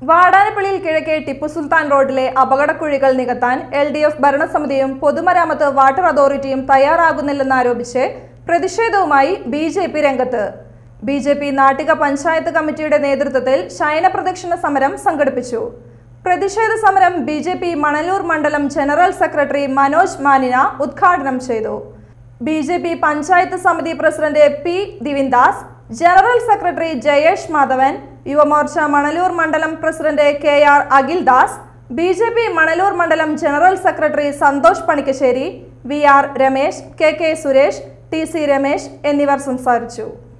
വാടാനപ്പള്ളിയിൽ കിഴക്കേ ടിപ്പു സുൽത്താൻ റോഡിലെ അപകടക്കുഴികൾ നികത്താൻ എൽ ഡി എഫ് ഭരണസമിതിയും പൊതുമരാമത്ത് വാട്ടർ അതോറിറ്റിയും തയ്യാറാകുന്നില്ലെന്നാരോപിച്ച് പ്രതിഷേധവുമായി ബി ജെ പി രംഗത്ത് B J P Nattika panchayat കമ്മിറ്റിയുടെ നേതൃത്വത്തിൽ ശയന പ്രദക്ഷിണ സമരം സംഘടിപ്പിച്ചു പ്രതിഷേധ സമരം ബി ജെ പി മണലൂർ മണ്ഡലം ജനറൽ സെക്രട്ടറി മനോജ് മാനിന ഉദ്ഘാടനം ചെയ്തു ബി ജെ പി പഞ്ചായത്ത് സമിതി president P Divindas general secretary Jayesh Madhavan Yuvamorcha Manalur മണ്ഡലം president K R Akhildas B J P Manalur മണ്ഡലം general secretary Santhosh Panikkassery V R Ramesh K K Suresh T C Ramesh എന്നിവർ സംസാരിച്ചു